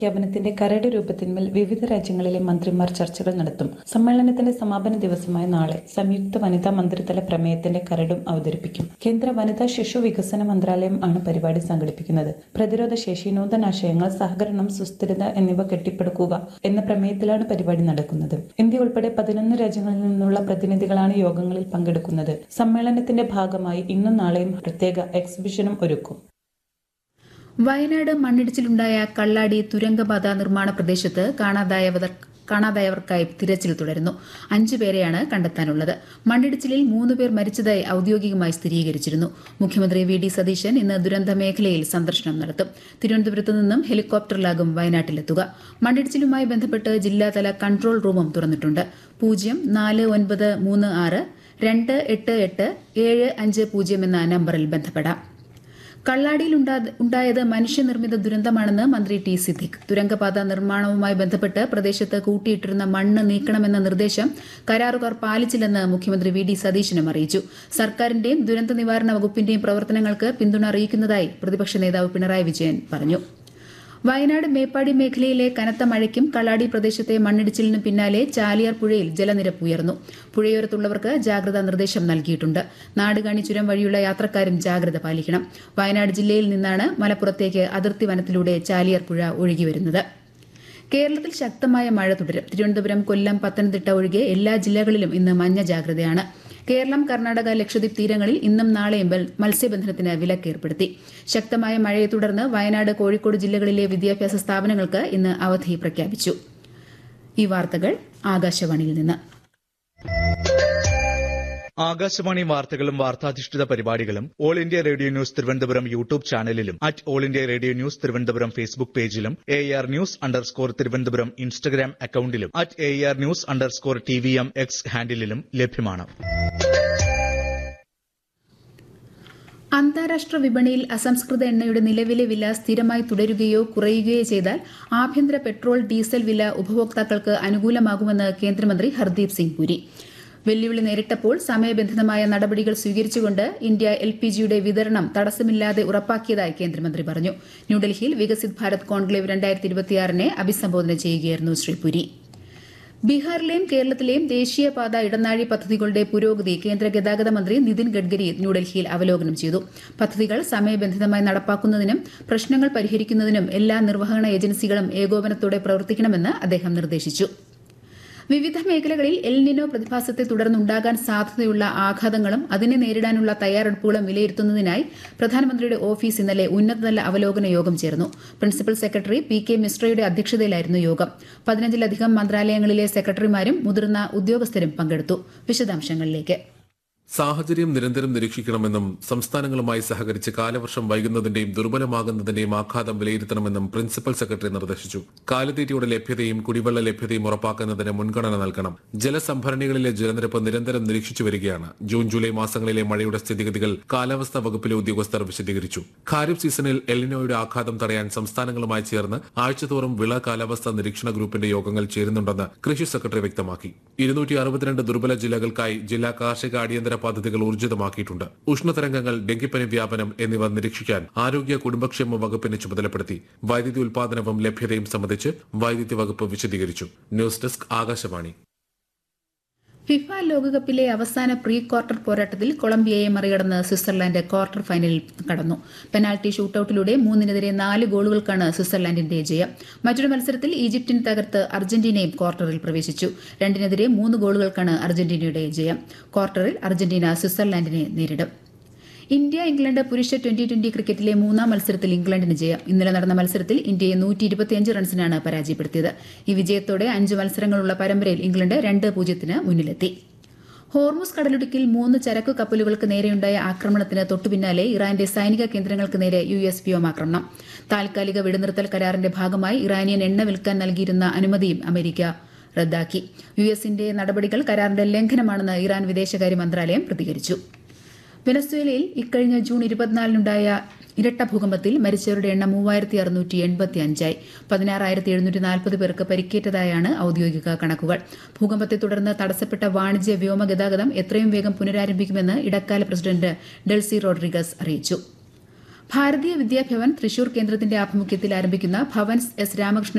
പ്രഖ്യാപനത്തിന്റെ കരട് രൂപത്തിന്മേൽ വിവിധ രാജ്യങ്ങളിലെ മന്ത്രിമാർ ചർച്ചകൾ നടത്തും സമ്മേളനത്തിന്റെ സമാപന ദിവസമായ നാളെ സംയുക്ത വനിതാ മന്ത്രിതല പ്രമേയത്തിന്റെ കരടും അവതരിപ്പിക്കും കേന്ദ്ര വനിതാ ശിശു വികസന മന്ത്രാലയം ആണ് പരിപാടി സംഘടിപ്പിക്കുന്നത് പ്രതിരോധ ശേഷി നൂതനാശയങ്ങൾ സഹകരണം സുസ്ഥിരത എന്നിവ കെട്ടിപ്പടുക്കുക എന്ന പ്രമേയത്തിലാണ് പരിപാടി നടക്കുന്നത് ഇന്ത്യ ഉൾപ്പെടെ പതിനൊന്ന് രാജ്യങ്ങളിൽ നിന്നുള്ള പ്രതിനിധികളാണ് യോഗങ്ങളിൽ പങ്കെടുക്കുന്നത് സമ്മേളനത്തിന്റെ ഭാഗമായി ഇന്നും നാളെയും പ്രത്യേക എക്സിബിഷനും ഒരുക്കും വയനാട് മണ്ണിടിച്ചിലുണ്ടായ കള്ളാടി തുരങ്കപാത നിർമ്മാണ പ്രദേശത്ത് കാണാതായവർ കാണാതായവർക്കായി തിരച്ചിൽ തുടരുന്നു അഞ്ചു പേരെയാണ് കണ്ടെത്താനുള്ളത് മണ്ണിടിച്ചിലിൽ മൂന്ന് പേർ മരിച്ചതായി ഔദ്യോഗികമായി സ്ഥിരീകരിച്ചിരുന്നു മുഖ്യമന്ത്രി വി ഡി സതീശൻ ഇന്ന് ദുരന്ത മേഖലയിൽ സന്ദർശനം നടത്തും തിരുവനന്തപുരത്ത് നിന്നും ഹെലികോപ്റ്ററിലാകും വയനാട്ടിലെത്തുക മണ്ണിടിച്ചിലുമായി ബന്ധപ്പെട്ട് ജില്ലാതല കൺട്രോൾ റൂമും തുറന്നിട്ടുണ്ട് പൂജ്യം നാല് ഒൻപത് മൂന്ന് ആറ് രണ്ട് എട്ട് എട്ട് ഏഴ് അഞ്ച് പൂജ്യം എന്ന നമ്പറിൽ ബന്ധപ്പെടാം കള്ളാടിയിൽ ഉണ്ടാ- ഉണ്ടായത് മനുഷ്യനിർമ്മിത ദുരന്തമാണെന്ന് മന്ത്രി ടി സിദ്ദിഖ് തുരങ്കപാത നിർമ്മാണവുമായി ബന്ധപ്പെട്ട് പ്രദേശത്ത് കൂട്ടിയിട്ടിരുന്ന മണ്ണ് നീക്കണമെന്ന നിർദ്ദേശം കരാറുകാർ പാലിച്ചില്ലെന്ന് മുഖ്യമന്ത്രി വി ഡി സതീശനും അറിയിച്ചു സർക്കാരിന്റെയും ദുരന്ത നിവാരണ വകുപ്പിന്റെയും പ്രവർത്തനങ്ങൾക്ക് പിന്തുണ അറിയിക്കുന്നതായി പ്രതിപക്ഷ നേതാവ് പിണറായി വിജയൻ പറഞ്ഞു വയനാട് മേപ്പാടി മേഖലയിലെ കനത്ത മഴയ്ക്കും കള്ളാടി പ്രദേശത്തെ മണ്ണിടിച്ചിലിനും പിന്നാലെ ചാലിയാർ പുഴയിൽ ജലനിരപ്പ് ഉയർന്നു പുഴയോരത്തുള്ളവർക്ക് ജാഗ്രതാ നിർദ്ദേശം നൽകിയിട്ടുണ്ട് നാടുകാണി ചുരം വഴിയുള്ള യാത്രക്കാരും ജാഗ്രത പാലിക്കണം വയനാട് ജില്ലയിൽ നിന്നാണ് മലപ്പുറത്തേക്ക് അതിർത്തി വനത്തിലൂടെ ചാലിയാർ പുഴ ഒഴുകിവരുന്നത് കേരളത്തിൽ ശക്തമായ മഴ തുടരും തിരുവനന്തപുരം കൊല്ലം പത്തനംതിട്ട ഒഴികെ എല്ലാ ജില്ലകളിലും ഇന്ന് മഞ്ഞ ജാഗ്രതയാണ് കേരളം കർണാടക ലക്ഷദ്വീപ് തീരങ്ങളിൽ ഇന്നും നാളെയും ബൽ- മത്സ്യബന്ധനത്തിന് വിലക്ക് ഏർപ്പെടുത്തി ശക്തമായ മഴയെ തുടർന്ന് വയനാട് കോഴിക്കോട് ജില്ലകളിലെ വിദ്യാഭ്യാസ സ്ഥാപനങ്ങൾക്ക് ഇന്ന് അവധി പ്രഖ്യാപിച്ചു ഈ വാർത്തകൾ ആകാശവാണിയിൽ നിന്ന് ആകാശവാണി വാർത്തകളും വാർത്താധിഷ്ഠിത പരിപാടികളും All India Radio News Thiruvananthapuram YouTube ചാനലിലും at All India Radio News Thiruvananthapuram Facebook പേജിലും A R news underscore Thiruvananthapuram Instagram അക്കൌണ്ടിലും at A R news underscore T V M X ഹാൻഡിലും ലഭ്യമാണ് അന്താരാഷ്ട്ര വിപണിയിൽ അസംസ്കൃത എണ്ണയുടെ നിലവിലെ വില സ്ഥിരമായി തുടരുകയോ കുറയുകയോ ചെയ്താൽ ആഭ്യന്തര പെട്രോൾ ഡീസൽ വില ഉപഭോക്താക്കൾക്ക് അനുകൂലമാകുമെന്ന് കേന്ദ്രമന്ത്രി ഹർദീപ് സിംഗ് പുരി വെല്ലുവിളി നേരിട്ടപ്പോൾ സമയബന്ധിതമായ നടപടികൾ സ്വീകരിച്ചുകൊണ്ട് ഇന്ത്യ എൽ പി ജിയുടെ വിതരണം തടസ്സമില്ലാതെ ഉറപ്പാക്കിയതായി കേന്ദ്രമന്ത്രി പറഞ്ഞു ന്യൂഡൽഹിയിൽ വികസിത് ഭാരത് കോൺക്ലേവ് രണ്ടായിരത്തി ഇരുപത്തിയാറിനെ അഭിസംബോധന ചെയ്യുകയായിരുന്നു ശ്രീ പുരി ബീഹാറിലെയും കേരളത്തിലെയും ദേശീയപാത ഇടനാഴി പദ്ധതികളുടെ പുരോഗതി കേന്ദ്ര ഗതാഗത മന്ത്രി നിതിൻ ഗഡ്കരി ന്യൂഡൽഹിയിൽ അവലോകനം ചെയ്തു പദ്ധതികൾ സമയബന്ധിതമായി നടപ്പാക്കുന്നതിനും പ്രശ്നങ്ങൾ പരിഹരിക്കുന്നതിനും എല്ലാ നിർവഹണ ഏജൻസികളും ഏകോപനത്തോടെ പ്രവർത്തിക്കണമെന്ന് അദ്ദേഹം നിർദ്ദേശിച്ചു വിവിധ മേഖലകളിൽ എൽ നിനോ പ്രതിഭാസത്തെ തുടർന്നുണ്ടാകാൻ സാധ്യതയുള്ള ആഘാതങ്ങളും അതിനെ നേരിടാനുള്ള തയ്യാറെടുപ്പുകളും വിലയിരുത്തുന്നതിനായി പ്രധാനമന്ത്രിയുടെ ഓഫീസ് ഇന്നലെ ഉന്നതതല അവലോകന യോഗം ചേർന്നു പ്രിൻസിപ്പൽ സെക്രട്ടറി പി കെ മിശ്രയുടെ അധ്യക്ഷതയിലായിരുന്നു യോഗം പതിനഞ്ചിലധികം മന്ത്രാലയങ്ങളിലെ സെക്രട്ടറിമാരും മുതിർന്ന ഉദ്യോഗസ്ഥരും പങ്കെടുത്തു വിശദാംശങ്ങളിലേക്ക് സാഹചര്യം നിരന്തരം നിരീക്ഷിക്കണമെന്നും സംസ്ഥാനങ്ങളുമായി സഹകരിച്ച് കാലവർഷം വൈകുന്നതിന്റെയും ദുർബലമാകുന്നതിന്റെയും ആഘാതം വിലയിരുത്തണമെന്നും പ്രിൻസിപ്പൽ സെക്രട്ടറി നിർദ്ദേശിച്ചു കാലിത്തീറ്റയുടെ ലഭ്യതയും കുടിവെള്ള ലഭ്യതയും ഉറപ്പാക്കുന്നതിന് മുൻഗണന നൽകണം ജലസംഭരണികളിലെ ജലനിരപ്പ് നിരന്തരം നിരീക്ഷിച്ചു വരികയാണ് ജൂൺ ജൂലൈ മാസങ്ങളിലെ മഴയുടെ സ്ഥിതിഗതികൾ കാലാവസ്ഥാ വകുപ്പിലെ ഉദ്യോഗസ്ഥർ വിശദീകരിച്ചു ഖാരിഫ് സീസണിൽ എലിനോയുടെ ആഘാതം തടയാൻ സംസ്ഥാനങ്ങളുമായി ചേർന്ന് ആഴ്ചതോറും വിള കാലാവസ്ഥാ നിരീക്ഷണ ഗ്രൂപ്പിന്റെ യോഗങ്ങൾ ചേരുന്നുണ്ടെന്ന് കൃഷി സെക്രട്ടറി വ്യക്തമാക്കി ഇരുന്നൂറ്റി അറുപത്തിരണ്ട് ദുർബല ജില്ലകൾക്കായി ജില്ലാ കാർഷിക അടിയന്തര പദ്ധതികൾ ഊർജിതമാക്കിയിട്ടുണ്ട് ഉഷ്ണതരംഗങ്ങൾ ഡെങ്കിപ്പനി വ്യാപനം എന്നിവ നിരീക്ഷിക്കാൻ ആരോഗ്യ കുടുംബക്ഷേമ വകുപ്പിനെ ചുമതലപ്പെടുത്തി വൈദ്യുതി ഉൽപാദനവും ലഭ്യതയും സംബന്ധിച്ച് വൈദ്യുതി വകുപ്പ് വിശദീകരിച്ചു ന്യൂസ് ഡെസ്ക് ആകാശവാണി ഫിഫ ലോകകപ്പിലെ അവസാന പ്രീ ക്വാർട്ടർ പോരാട്ടത്തിൽ കൊളംബിയയെ മറികടന്ന് സ്വിറ്റ്സർലാൻഡ് ക്വാർട്ടർ ഫൈനലിൽ കടന്നു പെനാൽറ്റി ഷൂട്ടൌട്ടിലൂടെ മൂന്നിനെതിരെ നാല് ഗോളുകൾക്കാണ് സ്വിറ്റ്സർലാൻഡിന്റെ ജയം മറ്റൊരു മത്സരത്തിൽ ഈജിപ്തിന് തകർത്ത് അർജന്റീനയും ക്വാർട്ടറിൽ പ്രവേശിച്ചു രണ്ടിനെതിരെ മൂന്ന് ഗോളുകൾക്കാണ് അർജന്റീനയുടെ ജയം ക്വാർട്ടറിൽ അർജന്റീന സ്വിറ്റ്സർലാൻഡിനെ നേരിടും ഇന്ത്യ ഇംഗ്ലണ്ട് പുരുഷ ട്വന്റി ട്വന്റി ക്രിക്കറ്റിലെ മൂന്നാം മത്സരത്തിൽ ഇംഗ്ലണ്ടിന് ജയം ഇന്നലെ നടന്ന മത്സരത്തിൽ ഇന്ത്യയെ നൂറ്റി ഇരുപത്തിയഞ്ച് റൺസിനാണ് പരാജയപ്പെടുത്തിയത് ഈ വിജയത്തോടെ അഞ്ച് മത്സരങ്ങളുള്ള പരമ്പരയിൽ ഇംഗ്ലണ്ട് രണ്ട് പൂജ്യത്തിന് മുന്നിലെത്തി ഹോർമുസ് കടലിടുക്കിൽ മൂന്ന് ചരക്കു കപ്പലുകൾക്ക് നേരെയുണ്ടായ ആക്രമണത്തിന് തൊട്ടുപിന്നാലെ ഇറാന്റെ സൈനിക കേന്ദ്രങ്ങൾക്ക് നേരെ യു എസ് വ്യോമാക്രമണം താൽക്കാലിക വെടിനിർത്തൽ കരാറിന്റെ ഭാഗമായി ഇറാനിയൻ എണ്ണ വിൽക്കാൻ നൽകിയിരുന്ന അനുമതിയും അമേരിക്ക റദ്ദാക്കി യു എസിന്റെ നടപടികൾ കരാറിന്റെ ലംഘനമാണെന്ന് ഇറാൻ വിദേശകാര്യ മന്ത്രാലയം പ്രതികരിച്ചു വെനസ്വേലയിൽ ഇക്കഴിഞ്ഞ ജൂൺ ഇരുപത്തിനാലിനുണ്ടായ ഇരട്ട ഭൂകമ്പത്തിൽ മരിച്ചവരുടെ എണ്ണം മൂവായിരത്തി അറുന്നൂറ്റി എൺപത്തി അഞ്ചായി പതിനാറായിരത്തി എഴുന്നൂറ്റി നാൽപ്പത് പേർക്ക് പരിക്കേറ്റതായാണ് ഔദ്യോഗിക കണക്കുകൾ ഭൂകമ്പത്തെ തുടർന്ന് തടസ്സപ്പെട്ട വാണിജ്യ വ്യോമ ഗതാഗതം എത്രയും വേഗം പുനരാരംഭിക്കുമെന്ന് ഇടക്കാല പ്രസിഡന്റ് ഡെൽസി റോഡ്രിഗസ് അറിയിച്ചു ഭാരതീയ വിദ്യാഭവൻ തൃശൂർ കേന്ദ്രത്തിന്റെ ആഭിമുഖ്യത്തിൽ ആരംഭിക്കുന്ന ഭവൻസ് എസ് രാമകൃഷ്ണൻ